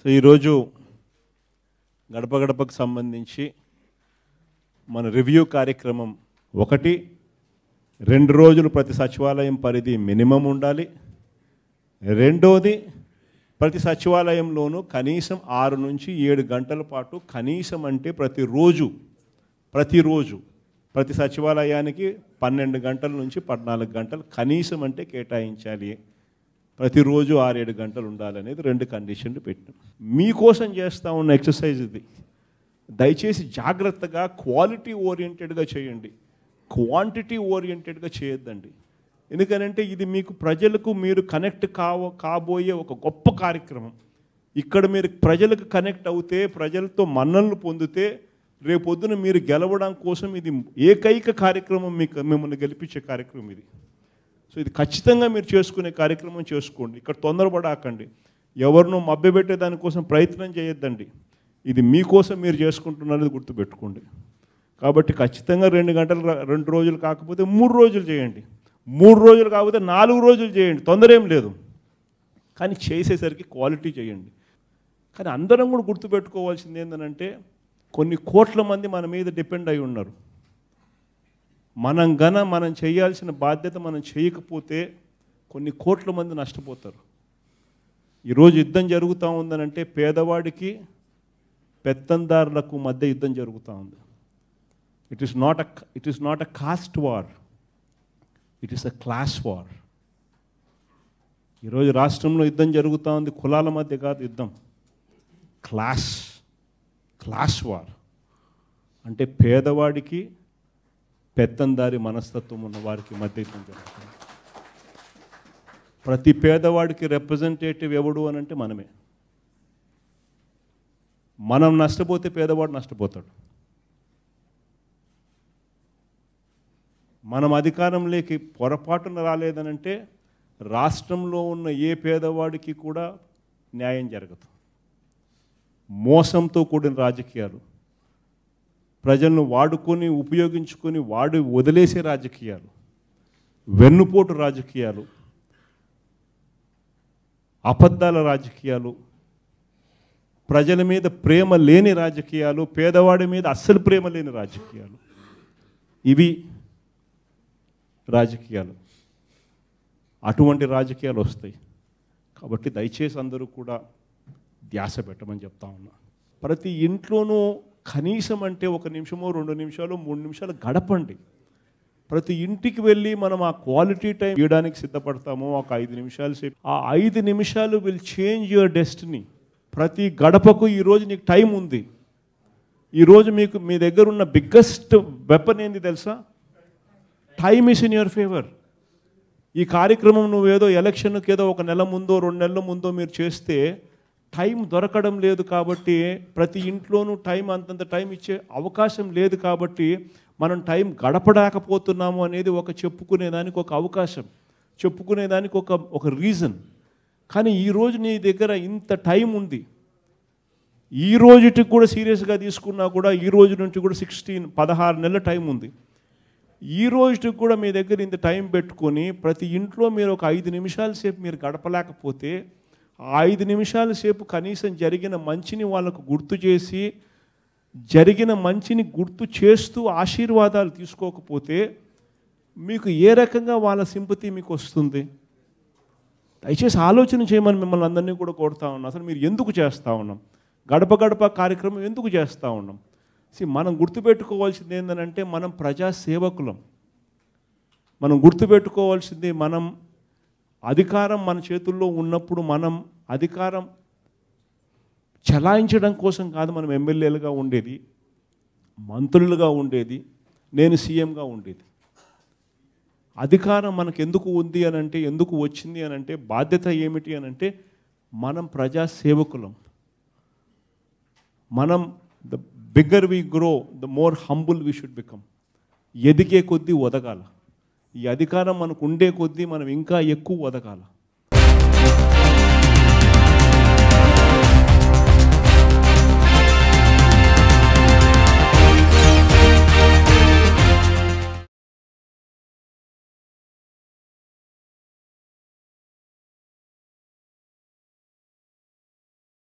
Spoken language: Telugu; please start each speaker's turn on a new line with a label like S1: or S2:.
S1: సో ఈరోజు గడప గడపకు సంబంధించి మన రివ్యూ కార్యక్రమం ఒకటి రెండు రోజులు ప్రతి సచివాలయం పరిధి మినిమం ఉండాలి రెండోది ప్రతి సచివాలయంలోనూ కనీసం ఆరు నుంచి ఏడు గంటల పాటు కనీసం అంటే ప్రతిరోజు ప్రతిరోజు ప్రతి సచివాలయానికి పన్నెండు గంటల నుంచి పద్నాలుగు గంటలు కనీసం అంటే కేటాయించాలి ప్రతిరోజు ఆరేడు గంటలు ఉండాలనేది రెండు కండిషన్లు పెట్టాం మీకోసం చేస్తూ ఉన్న ఎక్సర్సైజ్ ఇది దయచేసి జాగ్రత్తగా క్వాలిటీ ఓరియంటెడ్గా చేయండి క్వాంటిటీ ఓరియంటెడ్గా చేయొద్దండి ఎందుకనంటే ఇది మీకు ప్రజలకు మీరు కనెక్ట్ కావ కాబోయే ఒక గొప్ప కార్యక్రమం ఇక్కడ మీరు ప్రజలకు కనెక్ట్ అవుతే ప్రజలతో మన్ననలు పొందితే రేపొద్దున మీరు గెలవడం కోసం ఇది ఏకైక కార్యక్రమం మీకు మిమ్మల్ని గెలిపించే కార్యక్రమం ఇది సో ఇది ఖచ్చితంగా మీరు చేసుకునే కార్యక్రమం చేసుకోండి ఇక్కడ తొందరపడాకండి ఎవరినో మభ్యపెట్టే దానికోసం ప్రయత్నం చేయొద్దండి ఇది మీకోసం మీరు చేసుకుంటున్నది గుర్తుపెట్టుకోండి కాబట్టి ఖచ్చితంగా రెండు గంటలు రా- రెండు రోజులు కాకపోతే మూడు రోజులు చేయండి మూడు రోజులు కాకపోతే నాలుగు రోజులు చేయండి తొందర ఏం లేదు కానీ చేసేసరికి క్వాలిటీ చేయండి కానీ అందరం కూడా గుర్తుపెట్టుకోవాల్సింది ఏంటంటే కొన్ని కోట్ల మంది మన మీద డిపెండ్ అయి ఉన్నారు మనం గన మనం చేయాల్సిన బాధ్యత మనం చేయకపోతే కొన్ని కోట్ల మంది నష్టపోతారు ఈరోజు యుద్ధం జరుగుతూ ఉందనంటే పేదవాడికి పెత్తందారులకు మధ్య యుద్ధం జరుగుతూ ఉంది it is not a it is not a caste war it is a class war ఈరోజు రాష్ట్రంలో యుద్ధం జరుగుతూ ఉంది కులాల మధ్య కాదు యుద్ధం క్లాస్ క్లాస్ వార్ అంటే పేదవాడికి పెత్తందారి మనస్తత్వం ఉన్న వారికి మధ్య యుద్ధం జరుగుతుంది ప్రతి పేదవాడికి రిప్రజెంటేటివ్ ఎవడు అని అంటే మనమే మనం నష్టపోతే పేదవాడు నష్టపోతాడు మనం అధికారంలోకి పొరపాటున రాలేదనంటే రాష్ట్రంలో ఉన్న ఏ పేదవాడికి కూడా న్యాయం జరగదు మోసంతో కూడిన రాజకీయాలు ప్రజలను వాడుకొని ఉపయోగించుకొని వాడి వదిలేసే రాజకీయాలు వెన్నుపోటు రాజకీయాలు అబద్ధాల రాజకీయాలు ప్రజల మీద ప్రేమ లేని రాజకీయాలు పేదవాడి మీద అస్సలు ప్రేమ లేని రాజకీయాలు ఇవి రాజకీయాలు అటువంటి రాజకీయాలు వస్తాయి కాబట్టి దయచేసి అందరూ కూడా ధ్యాస పెట్టమని చెప్తా ఉన్నా ప్రతి ఇంట్లోనూ కనీసం అంటే ఒక నిమిషమో రెండు నిమిషాలు మూడు నిమిషాలు గడపండి ప్రతి ఇంటికి వెళ్ళి మనం ఆ క్వాలిటీ టైం ఇవ్వడానికి సిద్ధపడతాము ఒక ఐదు నిమిషాలు సేపు ఆ ఐదు నిమిషాలు విల్ చేంజ్ యువర్ డెస్టినీ ప్రతి గడపకు ఈరోజు నీకు టైం ఉంది ఈరోజు మీకు మీ దగ్గర ఉన్న బిగ్గెస్ట్ వెపన్ ఏంది తెలుసా time is in your favour ఈ కార్యక్రమం నువ్వేదో ఎలక్షన్కి ఏదో ఒక నెల ముందో రెండు నెలల ముందో మీరు చేస్తే టైం దొరకడం లేదు కాబట్టి ప్రతి ఇంట్లోనూ టైం అంతంత టైం ఇచ్చే అవకాశం లేదు కాబట్టి మనం టైం గడపడాకపోతున్నాము అనేది ఒక చెప్పుకునేదానికి ఒక అవకాశం చెప్పుకునేదానికి ఒక ఒక రీజన్ కానీ ఈరోజు నీ దగ్గర ఇంత టైం ఉంది ఈ రోజుటికి కూడా సీరియస్గా తీసుకున్నా కూడా ఈ రోజు నుంచి కూడా సిక్స్టీన్ పదహారు నెలల టైం ఉంది ఈ రోజుకి కూడా మీ దగ్గర ఇంత టైం పెట్టుకొని ప్రతి ఇంట్లో మీరు ఒక ఐదు నిమిషాల సేపు మీరు గడపలేకపోతే ఆ ఐదు నిమిషాల సేపు కనీసం జరిగిన మంచిని వాళ్ళకు గుర్తు చేసి జరిగిన మంచిని గుర్తు చేస్తూ ఆశీర్వాదాలు తీసుకోకపోతే మీకు ఏ రకంగా వాళ్ళ సింపతి మీకు వస్తుంది దయచేసి ఆలోచన చేయమని మిమ్మల్ని అందరినీ కూడా కోరుతా ఉన్నాం అసలు మీరు ఎందుకు చేస్తూ ఉన్నాం గడప గడప కార్యక్రమం ఎందుకు చేస్తూ ఉన్నాం సి మనం గుర్తుపెట్టుకోవాల్సింది ఏంటంటే మనం ప్రజా సేవకులం మనం గుర్తుపెట్టుకోవాల్సింది మనం అధికారం మన చేతుల్లో ఉన్నప్పుడు మనం అధికారం చలాయించడం కోసం కాదు మనం ఎమ్మెల్యేలుగా ఉండేది మంత్రులుగా ఉండేది నేను సీఎంగా ఉండేది అధికారం మనకు ఎందుకు ఉంది అని అంటే ఎందుకు వచ్చింది అని అంటే బాధ్యత ఏమిటి అని అంటే మనం ప్రజా సేవకులం మనం the bigger we grow the more humble we should become ఎదిగే కొద్దీ ఒదగాల ఈ అధికారం మనకు ఉండే కొద్దీ మనం ఇంకా ఎక్కువ ఒదగాల